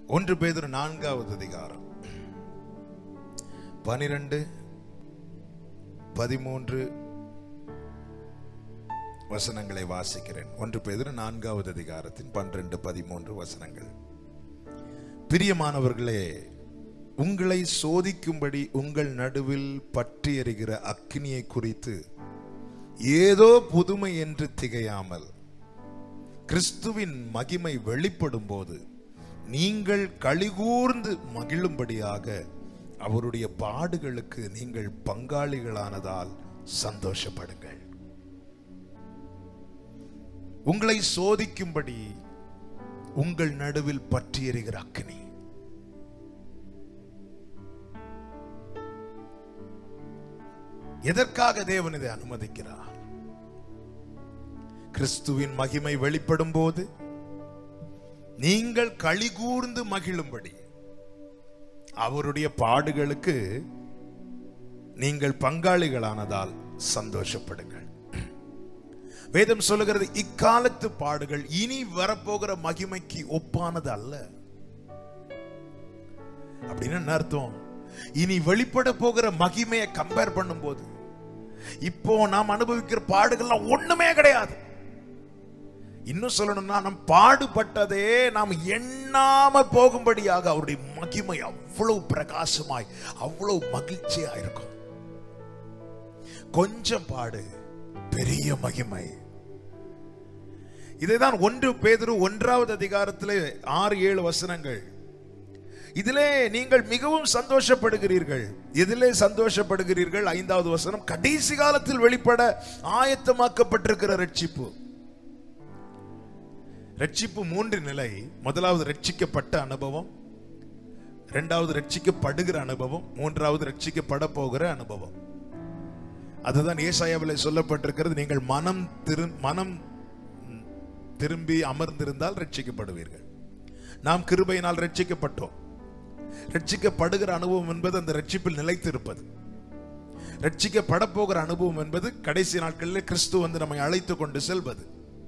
ஒன்று பேதுரு நான்காவது அதிகாரம் பனிரெண்டு பதிமூன்று வசனங்களை வாசிக்கிறேன் ஒன்று பேதுரு நான்காவது அதிகாரத்தின் பன்னிரண்டு பதிமூன்று வசனங்கள் பிரியமானவர்களே உங்களை சோதிக்கும்படி உங்கள் நடுவில் பற்றி எறிகிற அக்கினியை குறித்து ஏதோ புதுமை என்று திகையாமல் கிறிஸ்துவின் மகிமை வெளிப்படும் போது நீங்கள் கழிகூர்ந்து மகிழும்படியாக அவருடைய பாடுகளுக்கு நீங்கள் பங்காளிகளானதால் சந்தோஷப்படுங்கள் உங்களை சோதிக்கும்படி உங்கள் நடுவில் பற்றி எறிகிற அக்கினி எதற்காக தேவன் இதை அனுமதிக்கிறார் கிறிஸ்துவின் மகிமை வெளிப்படும் போது நீங்கள் களிகூர்ந்து மகிழும்படி அவருடைய பாடுகளுக்கு நீங்கள் பங்காளிகளானதால் சந்தோஷப்படுங்கள் வேதம் சொல்லுகிறது இக்காலத்து பாடுகள் இனி வரப்போகிற மகிமைக்கு ஒப்பானது அல்ல அப்படின்னு என்ன அர்த்தம் இனி வெளிப்பட போகிற மகிமையை கம்பேர் பண்ணும்போது இப்போ நாம் அனுபவிக்கிற பாடுகள்லாம் ஒண்ணுமே கிடையாது இன்னும் சொல்லணும்னா நம் பாடுபட்டதே நாம் எண்ணாம போகும்படியாக அவருடைய மகிமை அவ்வளவு பிரகாசமாய் அவ்வளவு மகிழ்ச்சியா இருக்கும் கொஞ்சம் பாடு பெரிய மகிமை இதைதான் ஒன்று பேதுரு ஒன்றாவது அதிகாரத்திலே ஆறு ஏழு வசனங்கள் இதிலே நீங்கள் மிகவும் சந்தோஷப்படுகிறீர்கள் எதிலே சந்தோஷப்படுகிறீர்கள் ஐந்தாவது வசனம் கடைசி காலத்தில் வெளிப்பட ஆயத்தமாக்கப்பட்டிருக்கிற ரட்சிப்பு ரட்சிப்பு மூன்று நிலை முதலாவது ரட்சிக்கப்பட்ட அனுபவம் இரண்டாவது ரட்சிக்கப்படுகிற அனுபவம் மூன்றாவது ரட்சிக்கப்பட போகிற அனுபவம் அதுதான் ஏசாயாவில் சொல்லப்பட்டிருக்கிறது நீங்கள் மனம் திரு மனம் திரும்பி அமர்ந்திருந்தால் ரட்சிக்கப்படுவீர்கள் நாம் கிருபையினால் ரட்சிக்கப்பட்டோம் ரட்சிக்கப்படுகிற அனுபவம் என்பது அந்த ரட்சிப்பில் நிலைத்திருப்பது ரட்சிக்கப்பட போகிற அனுபவம் என்பது கடைசி நாட்களில் கிறிஸ்து வந்து நம்மை அழைத்து கொண்டு செல்வது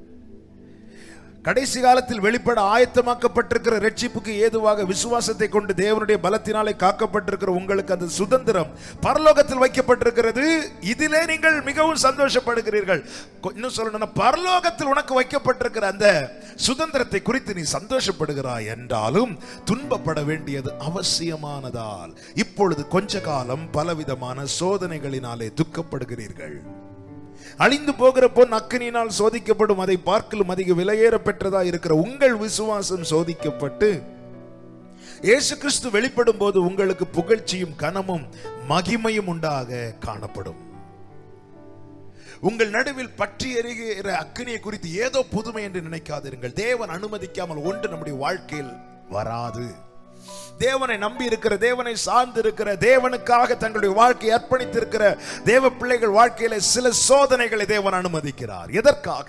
கடைசி காலத்தில் வெளிப்பட ஆயத்தமாக்கப்பட்டிருக்கிற ரட்சிப்புக்கு ஏதுவாக விசுவாசத்தை கொண்டு தேவனுடைய பலத்தினாலே காக்கப்பட்டிருக்கிற உங்களுக்கு அந்த சுதந்திரம் பரலோகத்தில் வைக்கப்பட்டிருக்கிறது இதிலே நீங்கள் மிகவும் சந்தோஷப்படுகிறீர்கள் கொ- இன்னும் சொல்லணும்னா பரலோகத்தில் உனக்கு வைக்கப்பட்டிருக்கிற அந்த சுதந்திரத்தை குறித்து நீ சந்தோஷப்படுகிறாய் என்றாலும் துன்பப்பட வேண்டியது அவசியமானதால் இப்பொழுது கொஞ்ச காலம் பலவிதமான சோதனைகளினாலே துக்கப்படுகிறீர்கள் அழிந்து போகிற பொன் அக்கினியினால் சோதிக்கப்படும் அதை பார்க்கலும் அதிக விலையேற பெற்றதா இருக்கிற உங்கள் விசுவாசம் சோதிக்கப்பட்டு இயேசு கிறிஸ்து வெளிப்படும் போது உங்களுக்கு புகழ்ச்சியும் கனமும் மகிமையும் உண்டாக காணப்படும் உங்கள் நடுவில் பற்றி எரிகிற அக்கினியை குறித்து ஏதோ புதுமை என்று நினைக்காதிருங்கள் தேவன் அனுமதிக்காமல் ஒன்று நம்முடைய வாழ்க்கையில் வராது தேவனை நம்பி இருக்கிற தேவனை சார்ந்து இருக்கிற தேவனுக்காக தங்களுடைய வாழ்க்கையை அர்ப்பணித்திருக்கிற தேவ பிள்ளைகள் வாழ்க்கையில சில சோதனைகளை தேவன் அனுமதிக்கிறார் எதற்காக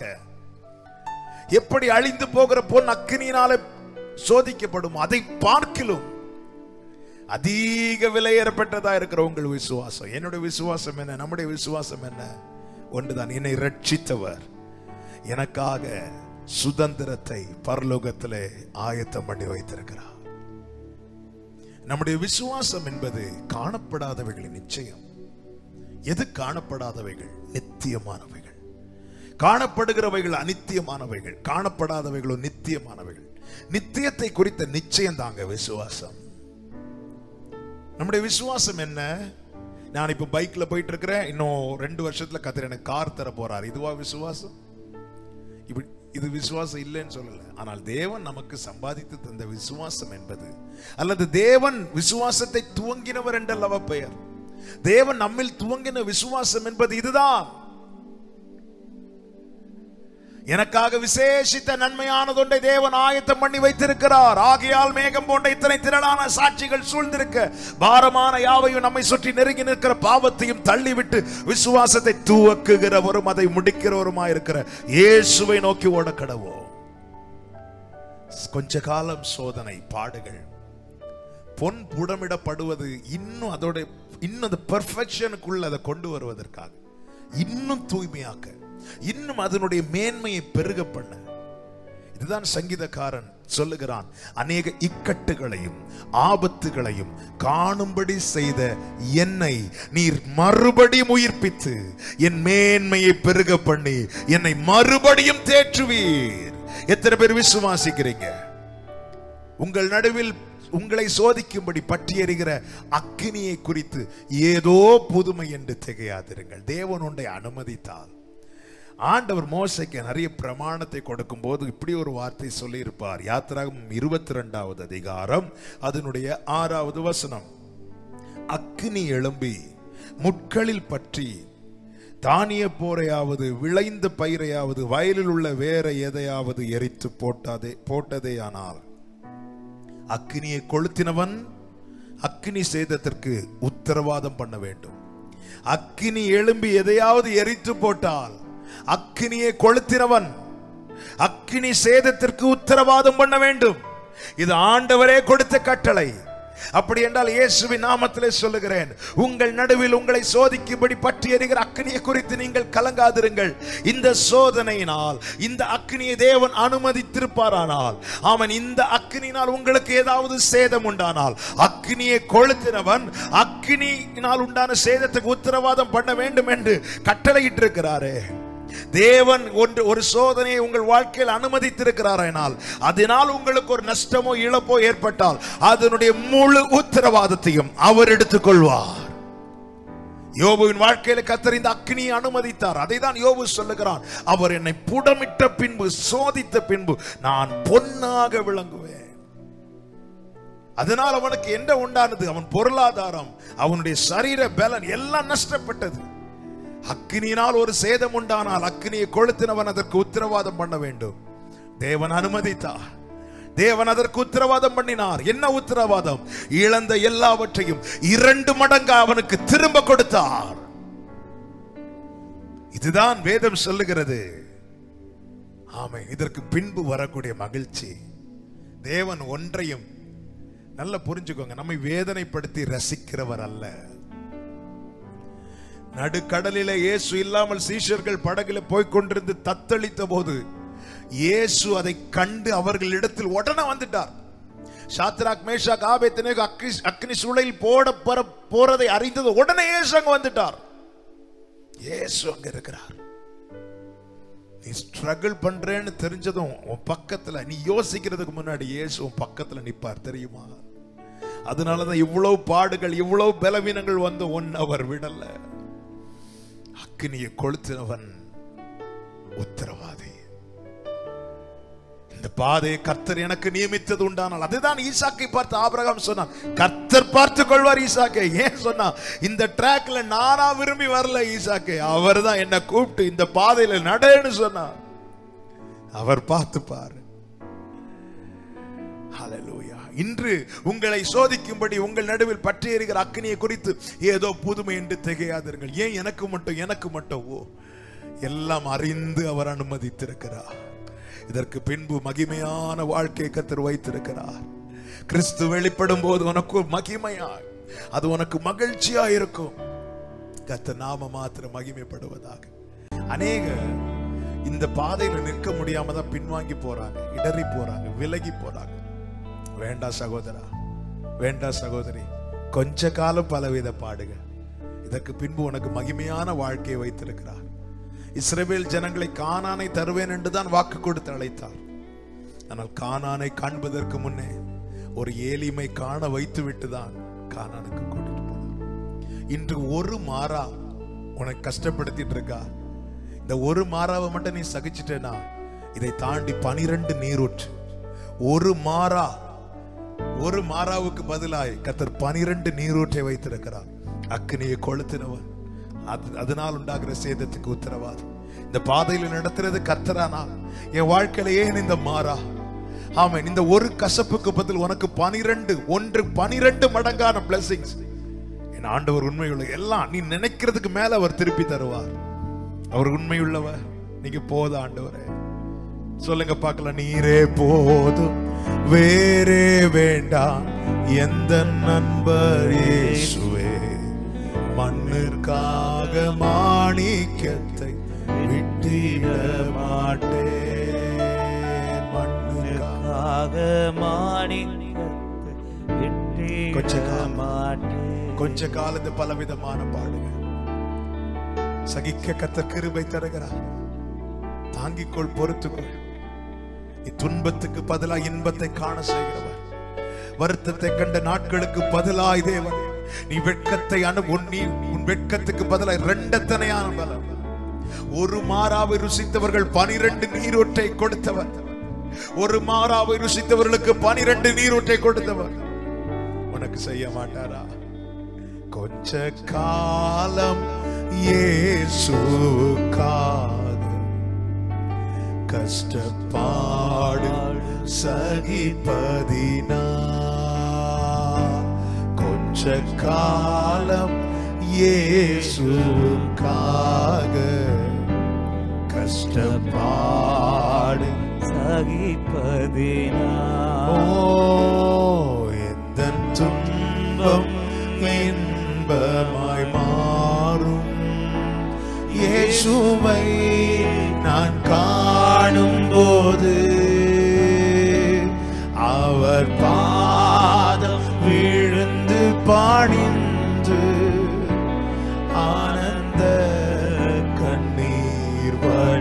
எப்படி அழிந்து போகிற பொன் அக்கினியினால சோதிக்கப்படும் அதை பார்க்கிலும் அதிக விலையேறப்பட்டதா இருக்கிற உங்கள் விசுவாசம் என்னுடைய விசுவாசம் என்ன நம்முடைய விசுவாசம் என்ன ஒன்றுதான் என்னை ரட்சித்தவர் எனக்காக சுதந்திரத்தை பரலோகத்திலே ஆயத்தம் பண்ணி வைத்திருக்கிறார் நம்முடைய விசுவாசம் என்பது காணப்படாதவைகளின் நிச்சயம் எது காணப்படாதவைகள் நித்தியமானவைகள் காணப்படுகிறவைகள் அனித்தியமானவைகள் காணப்படாதவைகளோ நித்தியமானவைகள் நித்தியத்தை குறித்த நிச்சயம் தாங்க விசுவாசம் நம்முடைய விசுவாசம் என்ன நான் இப்ப பைக்ல போயிட்டு இருக்கிறேன் இன்னும் ரெண்டு வருஷத்துல கத்திர எனக்கு கார் தர போறார் இதுவா விசுவாசம் இப்படி இது விசுவாசம் இல்லைன்னு சொல்லல ஆனால் தேவன் நமக்கு சம்பாதித்து தந்த விசுவாசம் என்பது அல்லது தேவன் விசுவாசத்தை துவங்கினவர் என்றல்லவ பெயர் தேவன் நம்மில் துவங்கின விசுவாசம் என்பது இதுதான் எனக்காக விசேஷித்த நன்மையானதொன்றை தேவன் ஆயத்தம் பண்ணி வைத்திருக்கிறார் ஆகையால் மேகம் போன்ற இத்தனை திரளான சாட்சிகள் சூழ்ந்திருக்க பாரமான யாவையும் நம்மை சுற்றி நெருங்கி நிற்கிற பாவத்தையும் தள்ளிவிட்டு விசுவாசத்தை துவக்குகிறவரும் அதை முடிக்கிறவருமாயிருக்கிற இயேசுவை நோக்கி ஓட கடவோ கொஞ்ச காலம் சோதனை பாடுகள் பொன் புடமிடப்படுவது இன்னும் அதோட இன்னும் அந்த பெர்ஃபெக்ஷனுக்குள்ள அதை கொண்டு வருவதற்காக இன்னும் தூய்மையாக்க இன்னும் அதனுடைய மேன்மையை பெருக பண்ண இதுதான் சங்கீதக்காரன் சொல்லுகிறான் அநேக இக்கட்டுகளையும் ஆபத்துகளையும் காணும்படி செய்த என்னை நீர் மறுபடியும் உயிர்ப்பித்து என் மேன்மையை பெருக பண்ணி என்னை மறுபடியும் தேற்றுவீர் எத்தனை பேர் விசுவாசிக்கிறீங்க உங்கள் நடுவில் உங்களை சோதிக்கும்படி பற்றி எறிகிற அக்கினியை குறித்து ஏதோ புதுமை என்று திகையாதிருங்கள் தேவன் உண்டை அனுமதித்தால் ஆண்டவர் மோசைக்கு நிறைய பிரமாணத்தை கொடுக்கும் போது இப்படி ஒரு வார்த்தை சொல்லியிருப்பார் யாத்திராகம் இருபத்தி ரெண்டாவது அதிகாரம் அதனுடைய ஆறாவது வசனம் அக்கினி எழும்பி முட்களில் பற்றி தானிய போரையாவது விளைந்த பயிரையாவது வயலில் உள்ள வேற எதையாவது எரித்து போட்டாதே போட்டதேயானால் அக்கினியை கொளுத்தினவன் அக்கினி சேதத்திற்கு உத்தரவாதம் பண்ண வேண்டும் அக்கினி எழும்பி எதையாவது எரித்து போட்டால் அக்கினியை கொளுத்தினவன் அக்கினி சேதத்திற்கு உத்தரவாதம் பண்ண வேண்டும் இது ஆண்டவரே கொடுத்த கட்டளை அப்படி என்றால் இயேசுவின் நாமத்திலே சொல்லுகிறேன் உங்கள் நடுவில் உங்களை சோதிக்கும்படி பற்றி எறிகிற அக்கினியை குறித்து நீங்கள் கலங்காதிருங்கள் இந்த சோதனையினால் இந்த அக்கினியை தேவன் அனுமதித்திருப்பாரானால் அவன் இந்த அக்கினியினால் உங்களுக்கு ஏதாவது சேதம் உண்டானால் அக்கினியை கொளுத்தினவன் அக்கினியினால் உண்டான சேதத்துக்கு உத்தரவாதம் பண்ண வேண்டும் என்று கட்டளையிட்டிருக்கிறாரே தேவன் ஒன்று ஒரு சோதனையை உங்கள் வாழ்க்கையில் அனுமதித்திருக்கிறாரானால் அதனால் உங்களுக்கு ஒரு நஷ்டமோ இழப்போ ஏற்பட்டால் அதனுடைய முழு உத்தரவாதத்தையும் அவர் எடுத்துக்கொள்வார் யோபுவின் வாழ்க்கையில கத்தர் இந்த அக்னியை அனுமதித்தார் அதை தான் யோபு சொல்லுகிறான் அவர் என்னை புடமிட்ட பின்பு சோதித்த பின்பு நான் பொன்னாக விளங்குவேன் அதனால் அவனுக்கு என்ன உண்டானது அவன் பொருளாதாரம் அவனுடைய சரீர பலன் எல்லாம் நஷ்டப்பட்டது அக்கினியினால் ஒரு சேதம் உண்டானால் அக்கினியை கொளுத்தினவன் அதற்கு உத்தரவாதம் பண்ண வேண்டும் தேவன் அனுமதித்தார் தேவன் அதற்கு உத்தரவாதம் பண்ணினார் என்ன உத்தரவாதம் இழந்த எல்லாவற்றையும் இரண்டு மடங்கு அவனுக்கு திரும்ப கொடுத்தார் இதுதான் வேதம் சொல்லுகிறது ஆமை இதற்கு பின்பு வரக்கூடிய மகிழ்ச்சி தேவன் ஒன்றையும் நல்லா புரிஞ்சுக்கோங்க நம்மை வேதனைப்படுத்தி ரசிக்கிறவர் அல்ல நடுக்கடலிலே இயேசு இல்லாமல் சீஷர்கள் படகுல போய் கொண்டிருந்து தத்தளித்த போது இயேசு அதை கண்டு அவர்களிடத்தில் உடனே வந்துட்டார் சாத்ராக் மேஷாக் ஆபேத்தினேகு அக்னி அக்னி சூளையில் போட போற போறதை அறிந்தது உடனே இயேசு அங்க வந்துட்டார் இயேசு அங்க இருக்கிறார் நீ ஸ்ட்ரகிள் பண்றேன்னு தெரிஞ்சதும் உன் பக்கத்துல நீ யோசிக்கிறதுக்கு முன்னாடி இயேசு உன் பக்கத்துல நிப்பார் தெரியுமா அதனாலதான் இவ்வளவு பாடுகள் இவ்வளவு பலவீனங்கள் வந்து ஒன் அவர் விடல அக்கினியை கொளுத்தினவன் உத்தரவாதி இந்த பாதையை கர்த்தர் எனக்கு நியமித்தது உண்டானால் அதுதான் ஈசாக்கை பார்த்து ஆபிரகாம் சொன்னான் கர்த்தர் பார்த்து கொள்வார் ஈசாக்கை ஏன் சொன்னா இந்த ட்ராக்ல நானா விரும்பி வரல ஈசாக்கை அவர் தான் என்ன கூப்பிட்டு இந்த பாதையில நடன்னு சொன்னார் அவர் பார்த்து பாரு ஹalleluya இன்று உங்களை சோதிக்கும்படி உங்கள் நடுவில் பற்றி எறிகிற அக்கினியை குறித்து ஏதோ புதுமை என்று திகையாதீர்கள் ஏன் எனக்கு மட்டும் எனக்கு மட்டும் ஓ எல்லாம் அறிந்து அவர் அனுமதித்திருக்கிறார் இதற்கு பின்பு மகிமையான வாழ்க்கையை கத்தர் வைத்திருக்கிறார் கிறிஸ்து வெளிப்படும் போது உனக்கு ஒரு மகிமையாய் அது உனக்கு மகிழ்ச்சியா இருக்கும் கத்த நாம மாத்திரம் மகிமைப்படுவதாக அநேக இந்த பாதையில நிற்க முடியாம தான் பின்வாங்கி போறாங்க இடறி போறாங்க விலகி போறாங்க வேண்டாம் சகோதரா வேண்டாம் சகோதரி கொஞ்ச காலம் பலவித பாடுக இதற்கு பின்பு உனக்கு மகிமையான வாழ்க்கையை வைத்திருக்கிறார் இஸ்ரவேல் ஜனங்களை கானானை தருவேன் என்று தான் வாக்கு கொடுத்து அழைத்தார் ஆனால் கானானை காண்பதற்கு முன்னே ஒரு ஏலிமை காண வைத்து விட்டு தான் கானானுக்கு கூட்டிட்டு போனார் இன்று ஒரு மாறா உனக்கு கஷ்டப்படுத்திட்டு இருக்கா இந்த ஒரு மாறாவை மட்டும் நீ சகிச்சிட்டேனா இதை தாண்டி பனிரெண்டு நீரூற்று ஒரு மாறா ஒரு மாறாவுக்கு பதிலாய் கத்தர் பனிரெண்டு நீரூற்றை வைத்திருக்கிறார் அக்னியை கொளுத்தினவன் அது அதனால் உண்டாகிற சேதத்துக்கு உத்தரவாதம் இந்த பாதையில நடத்துறது கத்தரானால் என் வாழ்க்கையில ஏன் இந்த மாறா ஆமென் இந்த ஒரு கசப்புக்கு பதில் உனக்கு பனிரெண்டு ஒன்று பனிரெண்டு மடங்கான பிளஸிங்ஸ் என் ஆண்டவர் உண்மையுள்ள எல்லாம் நீ நினைக்கிறதுக்கு மேல அவர் திருப்பி தருவார் அவர் உண்மையுள்ளவர் நீங்க போத ஆண்டவரே சொல்லுங்க பார்க்கலாம் நீரே போதும் வேறே வேண்டாம் எந்த நண்பர் இயேசுவே மண்ணிற்காக மாணிக்கத்தை விட்டிட மாட்டேன் மண் மாணிக்கத்தை விட்டிட கொஞ்ச காலம். மாட்டேன் கொஞ்ச காலத்து பலவிதமான பாடுங்க சகிக்க கத்த கிருபை தருகிறார் தாங்கிக்கொள் பொறுத்துக்கொள் இத்துன்பத்துக்கு பதிலா இன்பத்தை காண செய்கிறவர் வருத்தத்தை கண்ட நாட்களுக்கு பதிலாய் தேவன் நீ வெட்கத்தை அனு உன் நீ உன் வெட்கத்துக்கு பதிலாய் ரெண்டத்தனையான பலம் ஒரு மாறாவை ருசித்தவர்கள் பனிரெண்டு நீரூற்றை கொடுத்தவர் ஒரு மாறாவை ருசித்தவர்களுக்கு பனிரெண்டு நீரூற்றை கொடுத்தவர் உனக்கு செய்ய மாட்டாரா கொஞ்ச காலம் இயேசுக்காக கஷ்டப்பாடு சகிப்பதினா கொஞ்ச காலம் இயேசுக்காக கஷ்டப்பாடு சகிப்பதினா ஓ எந்த துன்பம் இன்பமாய் மாறும் இயேசுவை நான் காணும் போது அவர் பாதம் விழுந்து பாடிந்து ஆனந்த கண்ணீர்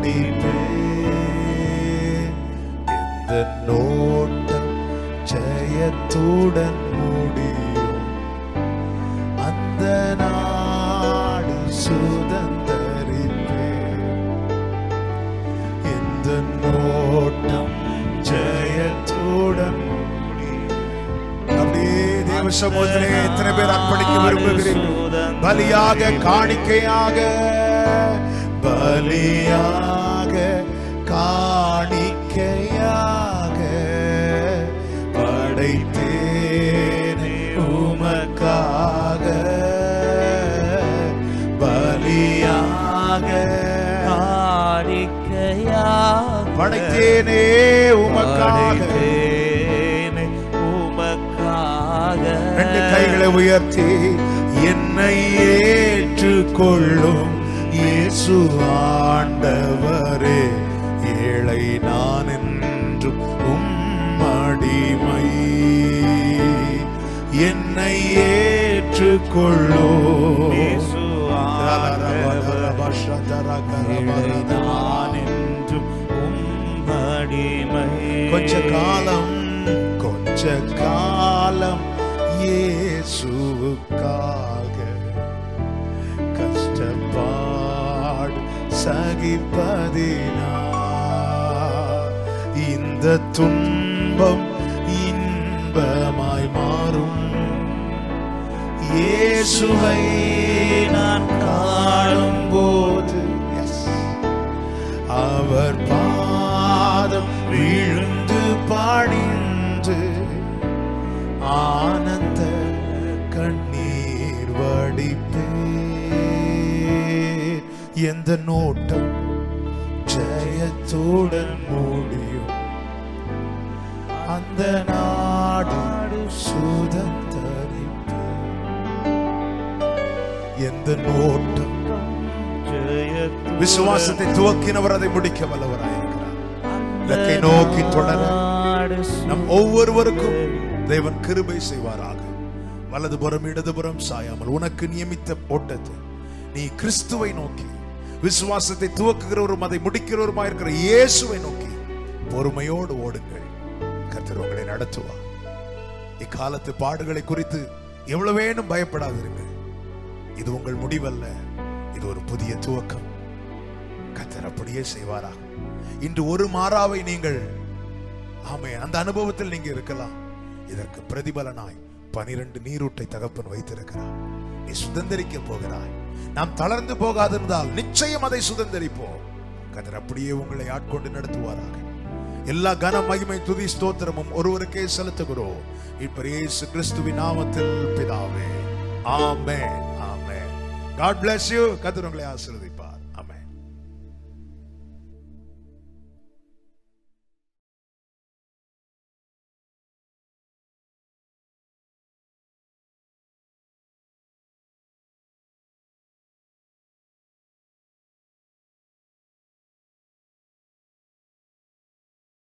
வடிப்பேன் இந்த நோட்டம் ஜெயத்துடன் முடியும் அந்த நாடு சுதந்தரிப்பேன் இந்த நோட்டம் ஜெயத்துடன் முடியும் அப்படியே தேவ சமூகத்திலே எத்தனை பேர் அர்ப்பணிக்க விரும்புகிறீர்கள் பலியாக காணிக்கையாக பலியாக காணிக்கையாக படைத்தேனே உமக்காக பலியாக காணிக்கையா படைத்தேனே உமக்காக படைத்தேனே உமக்காக ரெண்டு கைகளை உயர்த்தி என்னை ஏற்றுக்கொள்ளும் இயேசு ஆண்டவரே ஏழை நான் என்றும் உம்மடிமை என்னை ஏற்றுக்கொள்ளும் இயேசு ஆண்டவர், ஏழை நான் என்றும் உம்மடிமை. கொஞ்ச காலம் கொஞ்ச காலம் இயேசுவுக்காக கஷ்டப்பாடு சகிப்பதினா இந்த துன்பம் இன்பமாய் மாறும் இயேசுவை நான் காணும் போது அவர் பாதம் விழுந்து பாடிந்து ஆனந்த கண்ணீர் வடிப்பே எந்த நோட்டம் ஜெயத்துடன் முடியும் அந்த நாடு சுதந்தரிப்பே எந்த நோட்டம் ஜெயத்து விசுவாசத்தை துவக்கினவர் அதை முடிக்க வல்லவராயிருக்கிறார் இலக்கை நோக்கி தொடர நாடு நம் ஒவ்வொருவருக்கும் தேவன் கிருபை செய்வாராக வலதுபுறம் இடதுபுறம் சாயாமல் உனக்கு நியமித்த ஓட்டத்தை நீ கிறிஸ்துவை நோக்கி விசுவாசத்தை துவக்குகிறவரும் அதை முடிக்கிறவருமா இருக்கிற இயேசுவை நோக்கி பொறுமையோடு ஓடுங்கள் கர்த்தர் உங்களை நடத்துவார் இக்காலத்து பாடுகளை குறித்து எவ்வளவேனும் பயப்படாதிருங்கள் இது உங்கள் முடிவல்ல இது ஒரு புதிய துவக்கம் கர்த்தர் அப்படியே செய்வாரா இன்று ஒரு மாறாவை நீங்கள் ஆமே அந்த அனுபவத்தில் நீங்க இருக்கலாம் இதற்கு பிரதிபலனாய் பனிரெண்டு நீரூட்டை தகப்பன் வைத்திருக்கிறார் நீ சுதந்திரிக்க போகிறாய் நாம் தளர்ந்து போகாதிருந்தால் நிச்சயம் அதை சுதந்திரிப்போம் கர்த்தர் அப்படியே உங்களை ஆட்கொண்டு நடத்துவாராக எல்லா கன மகிமை துதி ஸ்தோத்திரமும் ஒருவருக்கே செலுத்துகிறோம் இப்ப இயேசு கிறிஸ்துவின் நாமத்தில் பிதாவே ஆமென் ஆமென் காட் bless you கர்த்தர் உங்களை ஆசீர்வதிப்பார்